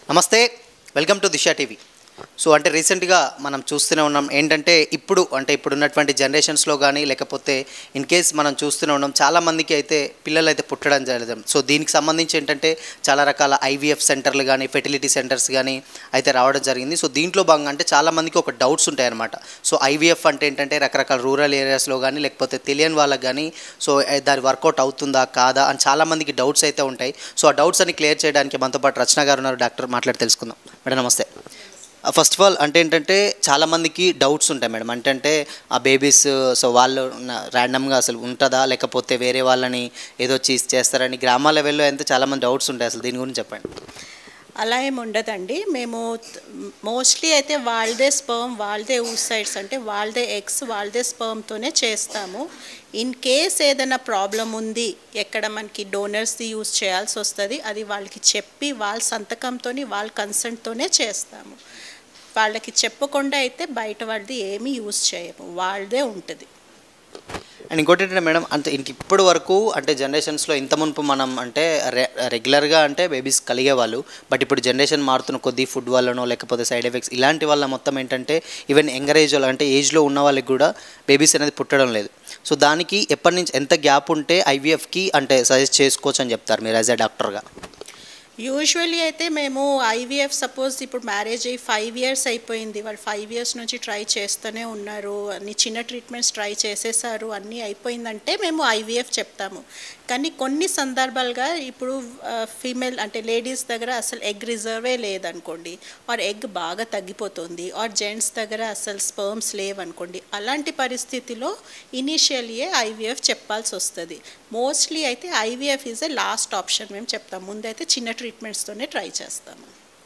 నమస్తే welcome to Disha TV so అంటే రీసెంట్గా మనం చూస్తూనే ఉన్నాం ఏంటంటే ఇప్పుడు అంటే ఇప్పుడు ఉన్నటువంటి జనరేషన్స్లో కానీ లేకపోతే ఇన్ కేస్ మనం చూస్తూనే ఉన్నాం చాలా మందికి అయితే పిల్లలు అయితే పుట్టడం జరగదు సో దీనికి సంబంధించి ఏంటంటే చాలా రకాల ఐవీఎఫ్ సెంటర్లు కానీ ఫెర్టిలిటీ సెంటర్స్ కానీ అయితే రావడం జరిగింది సో దీంట్లో భాగంగా అంటే చాలా మందికి ఒక డౌట్స్ ఉంటాయి అనమాట సో ఐవీఎఫ్ అంటే ఏంటంటే రకరకాల రూరల్ ఏరియాస్లో కానీ లేకపోతే తెలియని వాళ్ళకి కానీ సో ఏ, దాని వర్కౌట్ అవుతుందా కాదా అని చాలా మందికి డౌట్స్ అయితే ఉంటాయి సో ఆ డౌట్స్ అని క్లియర్ చేయడానికి మనతో పాటు రచన గారు ఉన్నారు డాక్టర్ మాట్లాడి తెలుసుకుందాం మేడం నమస్తే ఫస్ట్ ఆఫ్ ఆల్ అంటే ఏంటంటే చాలా మందికి డౌట్స్ ఉంటాయి మేడం అంటే అంటే ఆ బేబీస్ సో వాళ్ళు ర్యాండమ్గా అసలు ఉంటుందా లేకపోతే వేరే వాళ్ళని ఏదో చీజ్ చేస్తారని గ్రామాల లెవెల్లో అయితే చాలా మంది డౌట్స్ ఉంటాయి అసలు దీని గురించి చెప్పండి అలా ఏమి ఉండదండి మేము మోస్ట్లీ అయితే వాళ్ళదే స్పర్మ్ వాళ్ళదే ఊసైడ్స్ అంటే వాళ్ళదే ఎగ్స్ వాళ్ళదే స్పర్మ్తోనే చేస్తాము ఇన్ కేస్ ఏదైనా ప్రాబ్లం ఉంది ఎక్కడ మనకి డోనర్స్ది యూజ్ చేయాల్సి వస్తుంది అది వాళ్ళకి చెప్పి వాళ్ళ సంతకంతో వాళ్ళ కన్సెంట్తోనే చేస్తాము వాళ్ళకి చెప్పకుండా అయితే బయట వాళ్ళది ఏమీ యూజ్ చేయము వాళ్ళదే ఉంటుంది అండ్ ఇంకోటి ఏంటంటే మేడం అంటే ఇంక ఇప్పటి వరకు అంటే జనరేషన్స్లో ఇంత మునుపు మనం అంటే రె రెగ్యులర్గా అంటే బేబీస్ కలిగేవాళ్ళు బట్ ఇప్పుడు జనరేషన్ మారుతున్న కొద్ది ఫుడ్ వల్లనో లేకపోతే సైడ్ ఎఫెక్ట్స్ ఇలాంటి వల్ల మొత్తం ఏంటంటే ఈవెన్ యంగర్ ఏజ్ వాళ్ళు అంటే ఏజ్లో ఉన్న వాళ్ళకి కూడా బేబీస్ అనేది పుట్టడం లేదు సో దానికి ఎప్పటి నుంచి ఎంత గ్యాప్ ఉంటే ఐవీఎఫ్కి అంటే సజెస్ట్ చేసుకోవచ్చు అని చెప్తారు మీరు యాజ్ ఎ డాక్టర్గా యూజువల్లీ అయితే మేము ఐవీఎఫ్ సపోజ్ ఇప్పుడు మ్యారేజ్ అయ్యి ఫైవ్ ఇయర్స్ అయిపోయింది వాళ్ళు ఫైవ్ ఇయర్స్ నుంచి ట్రై చేస్తూనే ఉన్నారు అన్ని చిన్న ట్రీట్మెంట్స్ ట్రై చేసేసారు అన్నీ అయిపోయిందంటే మేము ఐవీఎఫ్ చెప్తాము కానీ కొన్ని సందర్భాలుగా ఇప్పుడు ఫీమేల్ అంటే లేడీస్ దగ్గర అసలు ఎగ్ రిజర్వే లేదనుకోండి ఆర్ ఎగ్ బాగా తగ్గిపోతుంది ఆర్ జెంట్స్ దగ్గర అసలు స్పర్మ్స్ లేవనుకోండి అలాంటి పరిస్థితిలో ఇనీషియల్యే ఐవీఎఫ్ చెప్పాల్సి వస్తుంది మోస్ట్లీ అయితే IVF is a last option మేము చెప్తాం ముందైతే చిన్న ట్రీట్మెంట్స్తోనే ట్రై చేస్తాము